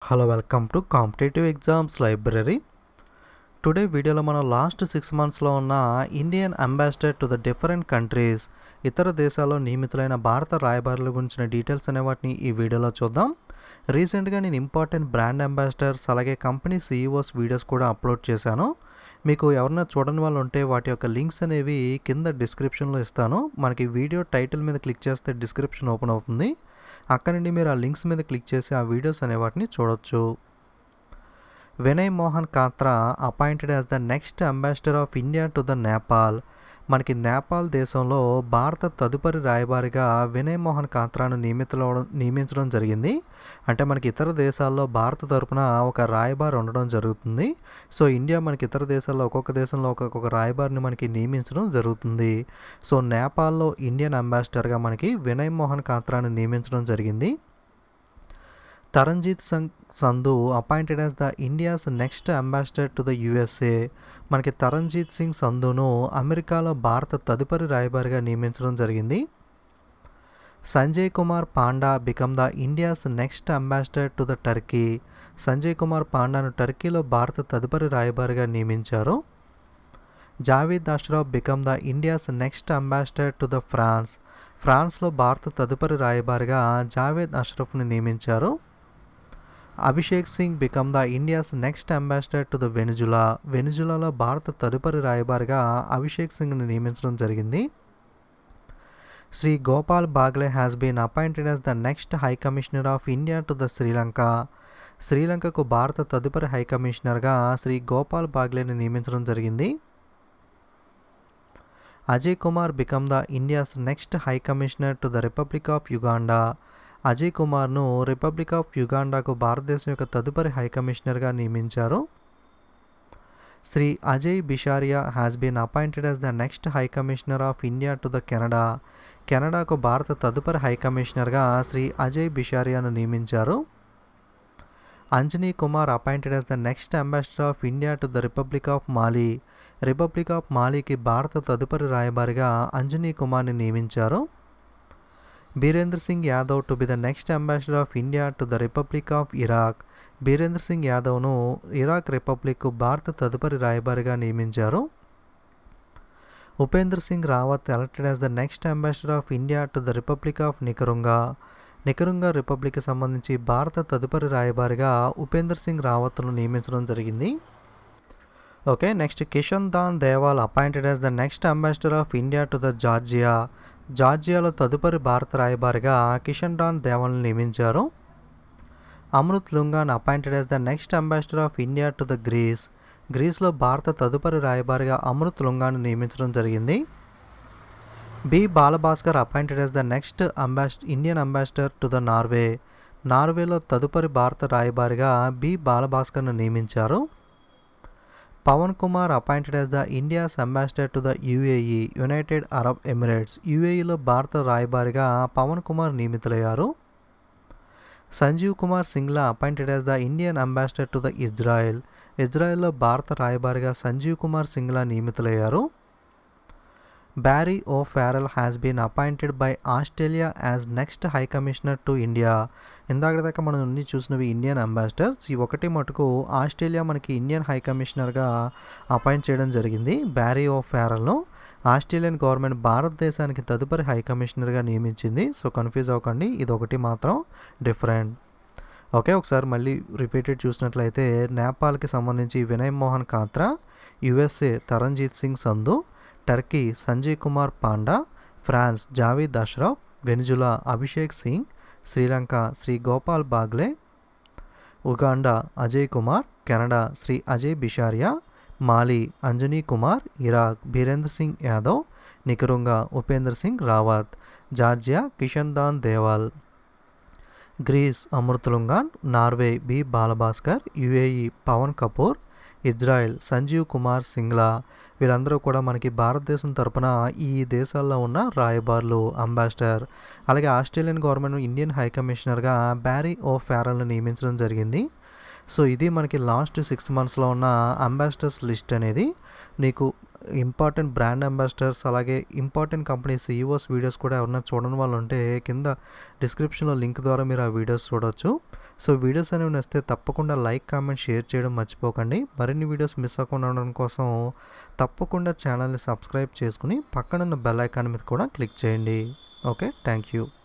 hello welcome to competitive exams library today వీడియోలో మనం last six మంత్స్లో ఉన్న Indian ambassador to the different countries ఇతర దేశాల్లో నియమితులైన భారత రాయబారుల గురించిన డీటెయిల్స్ అనే వాటిని ఈ వీడియోలో చూద్దాం రీసెంట్గా నేను ఇంపార్టెంట్ బ్రాండ్ అంబాసిడర్స్ అలాగే కంపెనీ సీఈఓస్ వీడియోస్ కూడా అప్లోడ్ చేశాను మీకు ఎవరైనా చూడని వాళ్ళు ఉంటే వాటి యొక్క లింక్స్ అనేవి కింద డిస్క్రిప్షన్లో ఇస్తాను మనకి వీడియో టైటిల్ మీద క్లిక్ చేస్తే డిస్క్రిప్షన్ ఓపెన్ అవుతుంది అక్కడ నుండి మీరు ఆ లింక్స్ మీద క్లిక్ చేసి ఆ వీడియోస్ అనే వాటిని చూడొచ్చు Vinay Mohan Kwatra appointed as the next ambassador of India to the Nepal మనకి నేపాల్ దేశంలో భారత తదుపరి రాయబారిగా వినయ్ మోహన్ కాత్రాను నియమితులవడం నియమించడం జరిగింది అంటే మనకి ఇతర దేశాల్లో భారత తరపున ఒక రాయబారి ఉండడం జరుగుతుంది సో ఇండియా మనకి ఇతర దేశాల్లో ఒక్కొక్క దేశంలో ఒక్కొక్క రాయబారిని మనకి నియమించడం జరుగుతుంది సో నేపాల్లో ఇండియన్ అంబాసిడర్గా మనకి వినయ్ మోహన్ కాత్రాను నియమించడం జరిగింది Taranjit Singh Sandhu appointed as the India's next ambassador to the USA మనకి తరంజీత్ సింగ్ సంధును అమెరికాలో భారత తదుపరి రాయబారిగా నియమించడం జరిగింది Sanjay Kumar Panda become the India's next ambassador to the Turkey Sanjay Kumar పాండాను టర్కీలో భారత తదుపరి రాయబారిగా నియమించారు Javed Ashraf become the India's next ambassador to the France ఫ్రాన్స్లో భారత తదుపరి రాయబారిగా జావేద్ అష్రఫ్ని నియమించారు Abhishek Singh become the India's next ambassador to the Venezuela వెనుజులాలో భారత తదుపరి రాయబారిగా అభిషేక్ సింగ్ని నియమించడం జరిగింది Shri Gopal Baglay has been appointed as the next high commissioner of India to the Sri Lanka శ్రీలంకకు భారత తదుపరి హై కమిషనర్గా శ్రీ గోపాల్ బాగ్లేని నియమించడం జరిగింది Ajay Kumar become the India's next high commissioner to the republic of Uganda Ajay కుమార్ను రిపబ్లిక్ ఆఫ్ యుగాండాకు భారతదేశం యొక్క తదుపరి హై కమిషనర్గా నియమించారు Shri Ajay Bisaria has been appointed as the next high commissioner of India to the Canada కెనడాకు భారత తదుపరి హై కమిషనర్గా శ్రీ అజయ్ బిషారియాను నియమించారు Anjani Kumar appointed as the next ambassador of India to the republic of Mali republic of మాలీకి భారత తదుపరి రాయబారిగా అంజనీ కుమార్ని నియమించారు Birendra Singh Yadav to be the next ambassador of India to the republic of Iraq Birendra Singh యాదవ్ను ఇరాక్ రిపబ్లిక్ భారత తదుపరి రాయబారిగా నియమించారు Upendra Singh Rawat elected as the next ambassador of India to the republic of Nicaragua Nicaragua రిపబ్లిక్కి సంబంధించి భారత తదుపరి రాయబారిగా ఉపేందర్ సింగ్ రావత్ను నియమించడం జరిగింది okay next Kishan Dan దేవాల్ appointed as the next ambassador of India to the Georgia జార్జియాలో తదుపరి భారత రాయబారిగా కిషన్ డాన్ దేవాల్ని నియమించారు Amrit Lugun appointed as the next ambassador of India to the Greece గ్రీస్లో భారత తదుపరి రాయబారిగా అమృత్ లుంగాన్ నియమించడం జరిగింది B Balabhaskar appointed as the next ambass Indian ambassador to the Norway నార్వేలో తదుపరి భారత రాయబారిగా బి బాలభాస్కర్ను నియమించారు Pavan Kumar appointed as the India's ambassador to the UAE United Arab Emirates యుఏఈలో భారత రాయబారిగా పవన్ కుమార్ నియమితులయ్యారు Sanjeev Kumar Singla appointed as the Indian ambassador to the Israel ఇజ్రాయెల్లో భారత రాయబారిగా సంజీవ్ కుమార్ సింగ్లా నియమితులయ్యారు Barry O'Farrell has been appointed by Australia as next high commissioner to India ఇందాక దాకా మనం అన్ని చూసినవి ఇండియన్ అంబాసిడర్స్ ఈ ఒకటి మటుకు ఆస్ట్రేలియా మనకి ఇండియన్ హై కమిషనర్గా అపాయింట్ చేయడం జరిగింది బ్యారీ ఓ ఫారెల్ను ఆస్ట్రేలియన్ గవర్నమెంట్ భారతదేశానికి తదుపరి హై కమిషనర్గా నియమించింది సో కన్ఫ్యూజ్ అవ్వకండి ఇది ఒకటి మాత్రం డిఫరెంట్ ఓకే ఒకసారి మళ్ళీ రిపీటెడ్ చూసినట్లయితే నేపాల్కి సంబంధించి Vinay Mohan Kwatra USA Taranjit Singh Sandhu Turkey Sanjay Kumar Panda France Javed Ashraf Venezuela Abhishek Singh Sri Lanka Shri Gopal Baglay Uganda Ajay Kumar Canada Shri Ajay Bisaria Mali Anjani Kumar Iraq Birendra Singh Yadav Nicaragua Upendra Singh Rawat Georgia Kishan Dan Deval Greece అమృతలుంగాన్ Norway B Balabhaskar UAE Pawan Kapoor Israel Sanjeev Kumar Singla వీళ్ళందరూ కూడా మనకి భారతదేశం తరపున ఈ దేశాల్లో ఉన్న రాయబార్లు అంబాసిడర్ అలాగే ఆస్ట్రేలియన్ గవర్నమెంట్ ఇండియన్ హై కమిషనర్గా బ్యారీ ఓ ఫారల్ని నియమించడం జరిగింది సో ఇది మనకి లాస్ట్ సిక్స్ మంత్స్లో ఉన్న అంబాసిడర్స్ లిస్ట్ అనేది నీకు ఇంపార్టెంట్ బ్రాండ్ అంబాసిడర్స్ అలాగే ఇంపార్టెంట్ కంపెనీ సీఈఓస్ వీడియోస్ కూడా ఎవరైనా చూడని వాళ్ళు ఉంటే కింద డిస్క్రిప్షన్లో లింక్ ద్వారా మీరు ఆ వీడియోస్ చూడొచ్చు సో వీడియోస్ అనేవి నచ్చితే తప్పకుండా లైక్ కామెంట్ షేర్ చేయడం మర్చిపోకండి మరిన్ని వీడియోస్ మిస్ అవ్వకుండా ఉండడం కోసం తప్పకుండా ఛానల్ని సబ్స్క్రైబ్ చేసుకుని పక్కనున్న బెల్ ఐకాన్ మీద కూడా క్లిక్ చేయండి ఓకే థ్యాంక్ యూ